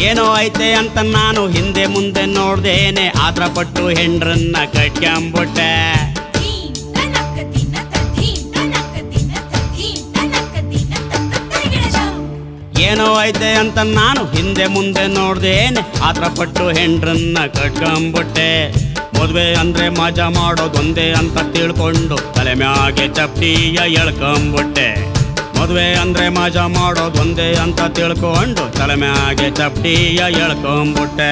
ಏನೋ ಐತೆ ಅಂತ ನಾನು ಹಿಂದೆ ಮುಂದೆ ನೋಡ್ದೇನೆ ಆದ್ರ ಪಟ್ಟು ಹೆಂಡ್ರನ್ನ ಕಟ್ಕೊಂಬಿಟ್ಟೆ ಧೀಂ ತನಕ ದಿನ ತಧೀಂ ತನಕ ದಿನ ತಧೀಂ ತನಕ ದಿನ ತತ್ತರಿಗಿಡಜಂ ಏನೋ ಐತೆ ಅಂತ ನಾನು ಹಿಂದೆ ಮುಂದೆ ನೋಡ್ದೇನೆ ಆದ್ರ ಪಟ್ಟು ಹೆಂಡ್ರನ್ನ ಕಟ್ಕೊಂಬಿಟ್ಟೆ ಮದ್ವೆ ಅಂದ್ರೆ ಮಜಾ ಮಾಡೋದೊಂದೇ ಅಂತ ತಿಳ್ಕೊಂಡು ತಲೆ ಮ್ಯಾಗೆ ಚಪ್ಟಿಯ ಎಳ್ಕೊಂಬಿಟ್ಟೆ ಮದ್ವೆ ಅಂದ್ರೆ ಮಜಾ ಮಾಡೋದೊಂದೇ ಅಂತ ತಿಳ್ಕೊಂಡು ತಲೆ ಮ್ಯಾಗೆ ಚಪ್ಟಿಯ ಎಳ್ಕೊಂಬಿಟ್ಟೆ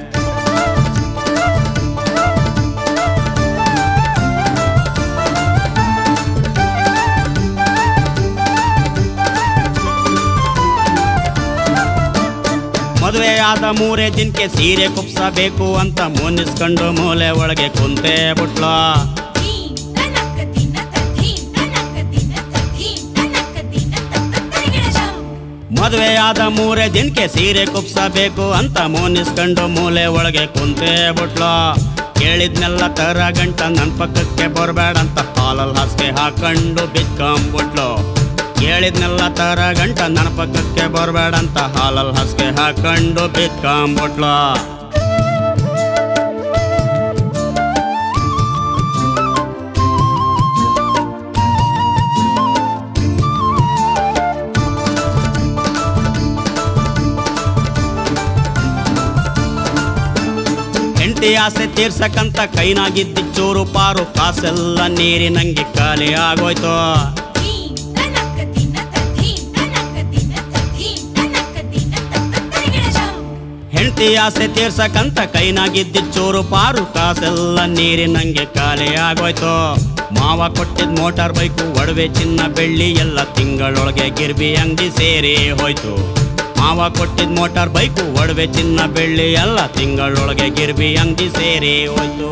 ಮದುವೆ ಆದ ಮೂರೇ ದಿನಕ್ಕೆ ಸೀರೆ ಕುಪ್ಸಬೇಕು ಅಂತ ಮುನ್ನಿಸ್ಕೊಂಡು ಮೂಲೆ ಒಳಗೆ ಕುಂತೇ ಬಿಟ್ಲ ಧೀಂ ತನಕ ದಿನ ತಧೀಂ ತನಕ ದಿನ ತಧೀಂ ತನಕ ದಿನ ತತ್ತರಿಗಿಡಜಂ ಮದುವೆ ಆದ ಮೂರೇ ದಿನಕ್ಕೆ ಸೀರೆ ಕುಪ್ಸಬೇಕು ಅಂತ ಮುನ್ನಿಸ್ಕೊಂಡು ಮೂಲೆ ಒಳಗೆ ಕುಂತೇ ಬಿಟ್ಲ ಕೇಳಿದ್ನೆಲ್ಲ ತರ ಗಂಟ ನನ್ನ ಪಕ್ಕಕ್ಕೆ ಬರಬೇಡಂತ ಹಾಲಲ್ಲಿ ಹಾಸಿಗೆ ಹಾಕೊಂಡು ಬಿತ್ಕೊಂಬಿಟ್ಲು ಕೇಳಿದ್ನೆಲ್ಲ ತರ ಗಂಟ ನನ್ನ ಪಕ್ಕಕ್ಕೆ ಬರಬೇಡಂತ ಹಾಲಲ್ಲಿ ಹಾಸಿಗೆ ಹಾಕೊಂಡು ಬಿತ್ಕೊಂಬಿಟ್ಲು ಹೆಂಡತಿ ಆಸೆ ತೀರ್ಸಕ್ಕಂತ ಕೈನಾಗಿದ್ದ ಚೂರು ಪಾರು ಕಾಸೆಲ್ಲ ನೀರಿನಂಗೆ ಖಾಲಿ ಆಗೋಯ್ತು ಧೀಂ ತನಕ ದಿನ ತಧೀಂ ತನಕ ದಿನ ತಧೀಂ ತನಕ ದಿನ ತತ್ತರಿಗಿಡಜಂ ಹೆಂಡತಿ ಆಸೆ ತೀರ್ಸಕ್ಕಂತ ಕೈನಾಗಿದ್ದ ಚೂರು ಪಾರು ಕಾಸೆಲ್ಲ ನೀರಿನಂಗೆ ಖಾಲಿ ಆಗೋಯ್ತು ಮಾವ ಕೊಟ್ಟಿದ್ ಮೋಟಾರ್ ಬೈಕು ಒಡವೆ ಚಿನ್ನ ಬೆಳ್ಳಿ ಎಲ್ಲ ತಿಂಗಳೊಳಗೆ ಗಿರ್ಬಿ ಅಂಗಡಿ ಸೇರಿ ಹೋಯ್ತು ಮಾವ ಕೊಟ್ಟಿದ್ ಮೋಟಾರ್ ಬೈಕು ಒಡವೆ ಚಿನ್ನ ಬೆಳ್ಳಿ ಎಲ್ಲ ತಿಂಗಳೊಳಗೆ ಗಿರ್ಬಿ ಅಂಗಡಿ ಸೇರಿ ಹೋಯ್ತು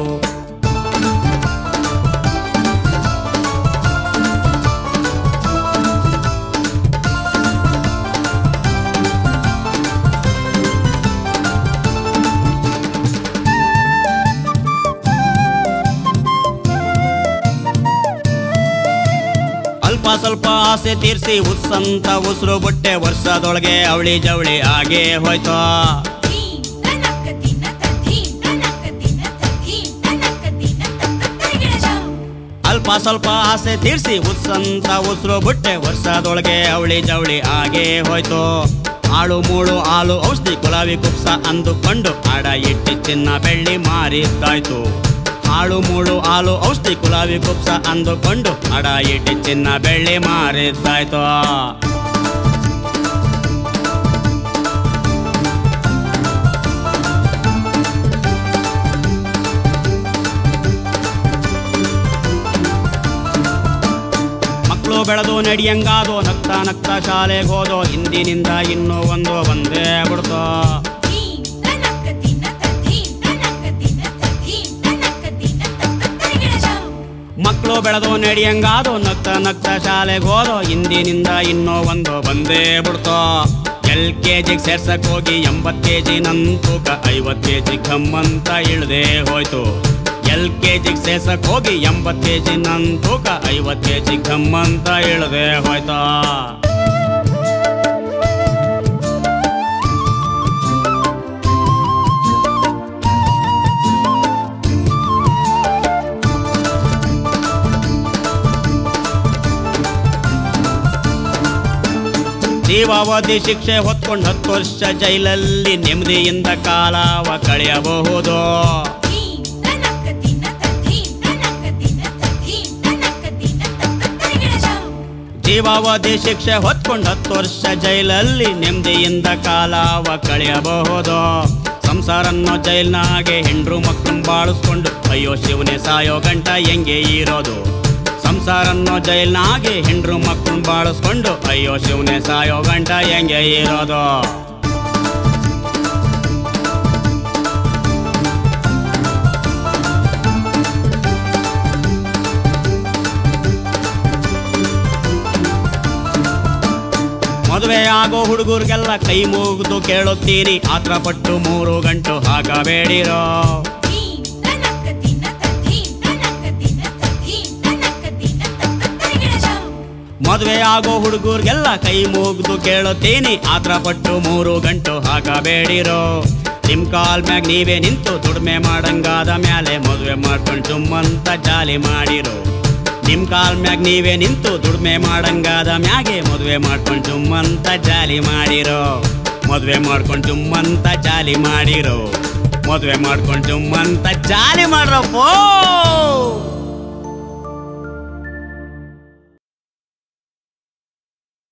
ಅಲ್ಪ ಸ್ವಲ್ಪ ಆಸೆ ತೀರ್ಸಿ ಉಸ್ಸಂತ ಉಸಿರು ಬುಟ್ಟೆ ವರ್ಷದೊಳಗೆ ಅವಳಿ ಜವಳಿ ಆಗೇ ಹೋಯ್ತು ಧೀಂ ತನಕ ದಿನ ತಧೀಂ ತನಕ ದಿನ ತಧೀಂ ತನಕ ದಿನ ತತ್ತರಿಗಿಡಜಂ ಅಲ್ಪ ಸ್ವಲ್ಪ ಆಸೆ ತೀರ್ಸಿ ಉಸ್ಸಂತ ಉಸಿರು ಬುಟ್ಟೆ ವರ್ಷದೊಳಗೆ ಅವಳಿ ಜವಳಿ ಆಗೇ ಹೋಯ್ತು ಆಳು ಮೂಳು ಹಾಲು ಔಷಧಿ ಗುಲಾಬಿ ಕುಪ್ಸ ಅಂದುಕೊಂಡು ಆಡ ಇಟ್ಟಿ ಚಿನ್ನ ಬೆಳ್ಳಿ ಮಾರಿದ್ದಾಯ್ತು ಆಳು ಮೂಳು ಹಾಲು ಔಷಧಿ ಗುಲಾಬಿ ಕುಪ್ಸ ಅಂದುಕೊಂಡು ಅಡ ಇಟ್ಟಿ ಚಿನ್ನ ಬೆಳ್ಳಿ ಮಾರಿದ್ದಾಯ್ತು ಮಕ್ಕಳು ಬೆಳೆದು ನಡಿಯಂಗಾದೋ ನಗ್ತಾ ನಗ್ತಾ ಶಾಲೆಗೆ ಹೋದೋ ಹಿಂದಿನಿಂದ ಇನ್ನೂ ಒಂದು ಬಂದೇ ಬಿಡ್ತೋ ಧೀಂ ತನಕ ದಿನ ತಧೀಂ ತನಕ ದಿನ ತಧೀಂ ತನಕ ದಿನ ತತ್ತರಿಗಿಡಜಂ ಮಕ್ಕಳು ಬೆಳೆದು ನಡಿಯಂಗಾದೋ ನಗ್ತಾ ನಗ್ತಾ ಶಾಲೆಗೆ ಹೋದೋ ಹಿಂದಿನಿಂದ ಇನ್ನೂ ಒಂದು ಬಂದೇ ಬಿಡ್ತೋ ಎಲ್ ಕೆ ಜಿಗೆ ಸೇರ್ಸಕ್ ಹೋಗಿ ಎಂಬತ್ ಕೆ ಜಿ ನನ್ ತೂಕ ಐವತ್ ಕೆ ಜಿ ಗಮ್ಮಂತ ಇಳ್ದೇ ಹೋಯ್ತು ಎಲ್ ಕೆ ಜಿಗೆ ಸೇರ್ಸಕ್ ಹೋಗಿ ಎಂಬತ್ ಕೆ ಜಿ ನನ್ ತೂಕ ಐವತ್ ಕೆ ಜಿ ಗಮ್ಮಂತ ಇಳ್ದೇ ಹೋಯ್ತಾ ಜೀವಾವಧಿ ಶಿಕ್ಷೆ ಹೊತ್ಕೊಂಡು ಹತ್ತು ವರ್ಷ ಜೈಲಲ್ಲಿ ನೆಮ್ಮದಿಯಿಂದ ಕಾಲವ ಕಳೆಯಬಹುದು ಧೀಂ ತನಕ ದಿನ ತಧೀಂ ತನಕ ದಿನ ತಧೀಂ ತನಕ ದಿನ ತತ್ತರಿಗಿಡಜಂ ಜೀವಾವಧಿ ಶಿಕ್ಷೆ ಹೊತ್ಕೊಂಡು ಹತ್ತು ವರ್ಷ ಜೈಲಲ್ಲಿ ನೆಮ್ಮದಿಯಿಂದ ಕಾಲವ ಕಳೆಯಬಹುದು ಸಂಸಾರನ್ನು ಜೈಲ್ನಾಗೆ ಹೆಂಡ್ರು ಮಕ್ಕಳನ್ನ ಬಾಳಿಸ್ಕೊಂಡು ಅಯ್ಯೋ ಶಿವನೇ ಸಾಯೋ ಗಂಟ ಹೆಂಗೆ ಇರೋದು ಸಂಸಾರನ್ನು ಜೈಲ್ನಾಗೆ ಹೆಂಡ್ರು ಮಕ್ಕಳನ್ನ ಬಾಳಿಸ್ಕೊಂಡು ಅಯ್ಯೋ ಶಿವನೇ ಸಾಯೋ ಗಂಟ ಹೆಂಗೆ ಇರೋದು ಮದುವೆ ಆಗೋ ಹುಡುಗರಿಗೆಲ್ಲ ಕೈ ಮುಗಿದು ಕೇಳುತ್ತೀನಿ ಆತ್ರ ಪಟ್ಟು ಮೂರು ಗಂಟು ಹಾಕಬೇಡಿರೋ ಧೀಂ ತನಕ ದಿನ ತಧೀಂ ತನಕ ದಿನ ತಧೀಂ ತನಕ ದಿನ ತತ್ತರಿಗಿಡಜಂ ಮದುವೆ ಆಗೋ ಹುಡುಗರಿಗೆಲ್ಲ ಕೈ ಮುಗ್ದು ಕೇಳುತ್ತೀನಿ ಆತ್ರ ಪಟ್ಟು ಮೂರು ಗಂಟು ಹಾಕಬೇಡಿರೋ ನಿಮ್ ಕಾಲ್ ಮ್ಯಾಗ ನೀವೇ ನಿಂತು ದುಡಿಮೆ ಮಾಡಂಗಾದ ಮ್ಯಾಲೆ ಮದುವೆ ಮಾಡ್ಕೊಂಡು ಚುಮ್ಮಂತ ಜಾಲಿ ಮಾಡಿರೋ ನಿಮ್ ಕಾಲ್ ಮ್ಯಾಗ ನೀವೇ ನಿಂತು ದುಡಿಮೆ ಮಾಡಂಗಾದ ಮ್ಯಾಗೆ ಮದುವೆ ಮಾಡ್ಕೊಂಡು ಚುಮ್ಮಂತ ಜಾಲಿ ಮಾಡಿರೋ ಮದುವೆ ಮಾಡ್ಕೊಂಡು ಚುಮ್ಮಂತ ಜಾಲಿ ಮಾಡಿರೋ ಮದುವೆ ಮಾಡ್ಕೊಂಡು ಚುಮ್ಮಂತ ಜಾಲಿ ಮಾಡ್ರಪ್ಪೋ